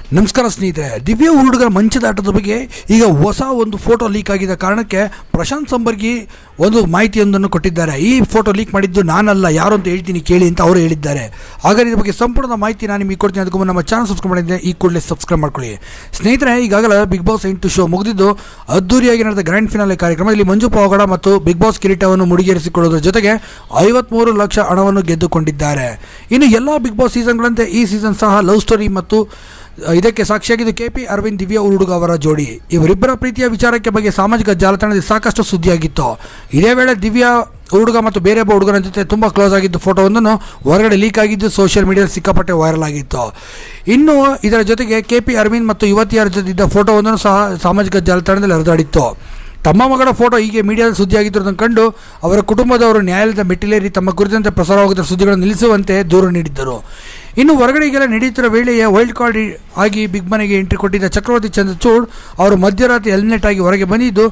ನಮಸ್ಕಾರ ಸ್ನೇಹಿತರೆ ದಿವ್ಯ ಹುಡುಗರ ಮಂಚದಾಟದ ಬಗ್ಗೆ ಈಗ ಹೊಸ ಒಂದು ಫೋಟೋ ಲೀಕ್ ಆಗಿದ್ದ ಕಾರಣಕ್ಕೆ ಪ್ರಶಾಂತ್ ಸಂಬರ್ಗಿ ಒಂದು ಮಾಹಿತಿಯೊಂದನ್ನು ಕೊಟ್ಟಿದ್ದಾರೆ ಈ ಫೋಟೋ ಲೀಕ್ ಮಾಡಿದ್ದು ನಾನಲ್ಲ ಯಾರು ಅಂತ ಹೇಳ್ತೀನಿ ಕೇಳಿ ಅಂತ ಅವರು ಹೇಳಿದ್ದಾರೆ ಹಾಗಾದ್ರೆ ಇದ್ರ ಬಗ್ಗೆ ಸಂಪೂರ್ಣ ಮಾಹಿತಿ ನಾನು ನಿಮಗೆ ಕೊಡ್ತೀನಿ ಅದಕ್ಕೂ ಮುನ್ನ ನಮ್ಮ ಚಾನಲ್ ಸಬ್ಸ್ಕ್ರೈಬ್ ಮಾಡಿದ್ದೆ ಈ ಕೂಡಲೇ ಸಬ್ಸ್ಕ್ರೈಬ್ ಮಾಡ್ಕೊಳ್ಳಿ ಸ್ನೇಹಿತರೆ ಈಗಾಗಲೇ ಬಿಗ್ ಬಾಸ್ ಎಂಟು ಶೋ ಮುಗಿದಿದ್ದು ಅದ್ದೂರಿಯಾಗಿ ನಡೆದ ಗ್ರ್ಯಾಂಡ್ ಫಿನಾಲೆ ಕಾರ್ಯಕ್ರಮ ಇಲ್ಲಿ ಮಂಜು ಪಾವಗಡ ಮತ್ತು ಬಿಗ್ ಬಾಸ್ ಕಿರೀಟವನ್ನು ಮುಡಿಗೇರಿಸಿಕೊಳ್ಳುವುದರ ಜೊತೆಗೆ ಐವತ್ಮೂರು ಲಕ್ಷ ಹಣವನ್ನು ಗೆದ್ದುಕೊಂಡಿದ್ದಾರೆ ಇನ್ನು ಎಲ್ಲ ಬಿಗ್ ಬಾಸ್ ಸೀಸನ್ಗಳಂತೆ ಈ ಸೀಸನ್ ಸಹ ಲವ್ ಸ್ಟೋರಿ ಮತ್ತು ಇದಕ್ಕೆ ಸಾಕ್ಷಿಯಾಗಿದ್ದು ಕೆ ಪಿ ಅರವಿಂದ್ ದಿವ್ಯಾ ಹುಡುಗ ಅವರ ಜೋಡಿ ಇವರಿಬ್ಬರ ಪ್ರೀತಿಯ ವಿಚಾರಕ್ಕೆ ಬಗ್ಗೆ ಸಾಮಾಜಿಕ ಜಾಲತಾಣದಲ್ಲಿ ಸಾಕಷ್ಟು ಸುದ್ದಿಯಾಗಿತ್ತು ಇದೇ ವೇಳೆ ದಿವ್ಯಾ ಹುಡುಗ ಮತ್ತು ಬೇರೆ ಒಬ್ಬ ಹುಡುಗನ ಜೊತೆ ತುಂಬ ಕ್ಲೋಸ್ ಆಗಿದ್ದು ಫೋಟೋವೊಂದನ್ನು ಹೊರಗಡೆ ಲೀಕ್ ಆಗಿದ್ದು ಸೋಷಿಯಲ್ ಮೀಡಿಯಾದಲ್ಲಿ ಸಿಕ್ಕಾಪಟ್ಟೆ ವೈರಲ್ ಆಗಿತ್ತು ಇನ್ನು ಇದರ ಜೊತೆಗೆ ಕೆ ಪಿ ಅರವಿಂದ್ ಮತ್ತು ಯುವತಿಯರ ಜೊತೆ ಇದ್ದ ಫೋಟೋವೊಂದನ್ನು ಸಹ ಸಾಮಾಜಿಕ ಜಾಲತಾಣದಲ್ಲಿ ಹರಿದಾಡಿತ್ತು ತಮ್ಮ ಮಗಳ ಫೋಟೋ ಹೀಗೆ ಮೀಡಿಯಾದಲ್ಲಿ ಸುದ್ದಿಯಾಗಿದ್ದನ್ನು ಕಂಡು ಅವರ ಕುಟುಂಬದವರು ನ್ಯಾಯಾಲಯದ ಮೆಟ್ಟಿಲೇರಿ ತಮ್ಮ ಕುರಿತಂತೆ ಪ್ರಸಾರವಾಗುತ್ತಿರುವ ಸುದ್ದಿಗಳನ್ನು ನಿಲ್ಲಿಸುವಂತೆ ದೂರು ನೀಡಿದ್ದರು ಇನ್ನು ಹೊರಗಡೆಗೆಲ್ಲ ನಡೆಯುತ್ತಿರುವ ವೇಳೆಯೇ ವೈಲ್ಡ್ ಕಾರ್ಡ್ ಆಗಿ ಬಿಗ್ ಮನೆಗೆ ಎಂಟ್ರಿ ಕೊಟ್ಟಿದ್ದ ಚಕ್ರವರ್ತಿ ಚಂದ್ರಚೂಡ್ ಅವರು ಮಧ್ಯರಾತ್ರಿ ಹೆಲ್ಮೆಟ್ ಆಗಿ ಹೊರಗೆ ಬಂದಿದ್ದು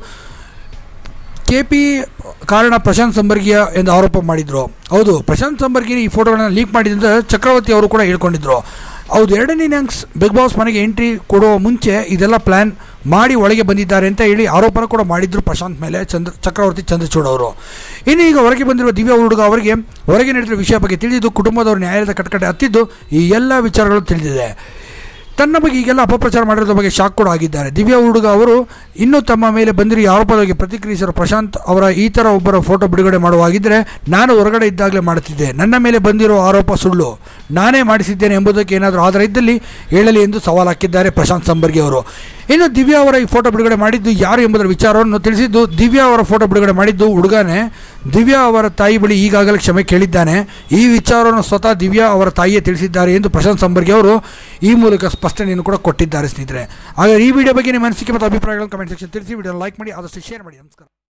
ಕೆ ಪಿ ಕಾರಣ ಪ್ರಶಾಂತ್ ಸಂಬರ್ಗಿಯ ಎಂದು ಆರೋಪ ಮಾಡಿದರು ಹೌದು ಪ್ರಶಾಂತ್ ಸಂಬರ್ಗಿ ಈ ಫೋಟೋಗಳನ್ನು ಲೀಕ್ ಮಾಡಿದಂತ ಚಕ್ರವರ್ತಿ ಅವರು ಕೂಡ ಹೇಳ್ಕೊಂಡಿದ್ರು ಹೌದು ಎರಡನೇ ನ್ಯಾಂಕ್ಸ್ ಬಿಗ್ ಬಾಸ್ ಮನೆಗೆ ಎಂಟ್ರಿ ಕೊಡುವ ಮುಂಚೆ ಇದೆಲ್ಲ ಪ್ಲ್ಯಾನ್ ಮಾಡಿ ಒಳಗೆ ಬಂದಿದ್ದಾರೆ ಅಂತ ಹೇಳಿ ಆರೋಪನ ಕೂಡ ಮಾಡಿದ್ರು ಪ್ರಶಾಂತ್ ಮೇಲೆ ಚಂದ್ರ ಚಕ್ರವರ್ತಿ ಚಂದ್ರಚೂಡ್ ಅವರು ಇನ್ನು ಈಗ ಹೊರಗೆ ಬಂದಿರುವ ದಿವ್ಯಾ ಹುಡುಗ ಅವರಿಗೆ ಹೊರಗೆ ನಡೆದಿರುವ ವಿಷಯ ಬಗ್ಗೆ ತಿಳಿದು ಕುಟುಂಬದವರು ನ್ಯಾಯಾಲಯದ ಕಟಕಟೆ ಹತ್ತಿದ್ದು ಈ ಎಲ್ಲ ವಿಚಾರಗಳು ತಿಳಿದಿದೆ ತನ್ನ ಬಗ್ಗೆ ಈಗೆಲ್ಲ ಅಪಪ್ರಚಾರ ಮಾಡಿರೋದ್ರ ಬಗ್ಗೆ ಶಾಕ್ ಕೂಡ ಆಗಿದ್ದಾರೆ ದಿವ್ಯಾ ಹುಡುಗ ಅವರು ಇನ್ನೂ ತಮ್ಮ ಮೇಲೆ ಬಂದಿರೋ ಈ ಆರೋಪದ ಬಗ್ಗೆ ಪ್ರತಿಕ್ರಿಯಿಸಿರೋ ಪ್ರಶಾಂತ್ ಅವರ ಈ ಥರ ಒಬ್ಬರ ಫೋಟೋ ಬಿಡುಗಡೆ ಮಾಡುವಾಗಿದ್ದರೆ ನಾನು ಹೊರಗಡೆ ಇದ್ದಾಗಲೇ ಮಾಡುತ್ತಿದ್ದೆ ನನ್ನ ಮೇಲೆ ಬಂದಿರೋ ಆರೋಪ ಸುಳ್ಳು ನಾನೇ ಮಾಡಿಸಿದ್ದೇನೆ ಎಂಬುದಕ್ಕೆ ಏನಾದರೂ ಆಧಾರ ಇದ್ದಲ್ಲಿ ಹೇಳಲಿ ಎಂದು ಸವಾಲು ಹಾಕಿದ್ದಾರೆ ಪ್ರಶಾಂತ್ ಸಂಬರ್ಗಿ ಅವರು ಇನ್ನು ದಿವ್ಯಾ ಅವರ ಈ ಫೋಟೋ ಬಿಡುಗಡೆ ಮಾಡಿದ್ದು ಯಾರು ಎಂಬುದರ ವಿಚಾರವನ್ನು ತಿಳಿಸಿದ್ದು ದಿವ್ಯಾ ಅವರ ಫೋಟೋ ಬಿಡುಗಡೆ ಮಾಡಿದ್ದು ಹುಡುಗನೇ ದಿವ್ಯಾ ಅವರ ತಾಯಿ ಬಳಿ ಈಗಾಗಲೇ ಕ್ಷಮೆ ಕೇಳಿದ್ದಾನೆ ಈ ವಿಚಾರವನ್ನು ಸ್ವತಃ ದಿವ್ಯಾ ಅವರ ತಾಯಿಯೇ ತಿಳಿಸಿದ್ದಾರೆ ಎಂದು ಪ್ರಶಾಂತ್ ಸಂಬರ್ಗಿ ಅವರು ಈ ಮೂಲಕ ಸ್ಪಷ್ಟನೆಯನ್ನು ಕೂಡ ಕೊಟ್ಟಿದ್ದಾರೆ ಸ್ನೇಹಿತರೆ ಹಾಗಾಗಿ ಈ ವಿಡಿಯೋ ಬಗ್ಗೆ ನಿಮ್ಮ ಅನಿಸಿಕೆ ಮತ್ತು ಅಭಿಪ್ರಾಯಗಳನ್ನು ಕಮೆಂಟ್ ಸೆಕ್ಷನ್ ತಿಳಿಸಿ ವಿಡಿಯೋ ಲೈಕ್ ಮಾಡಿ ಆದಷ್ಟು ಶೇರ್ ಮಾಡಿ ನಮಸ್ಕಾರ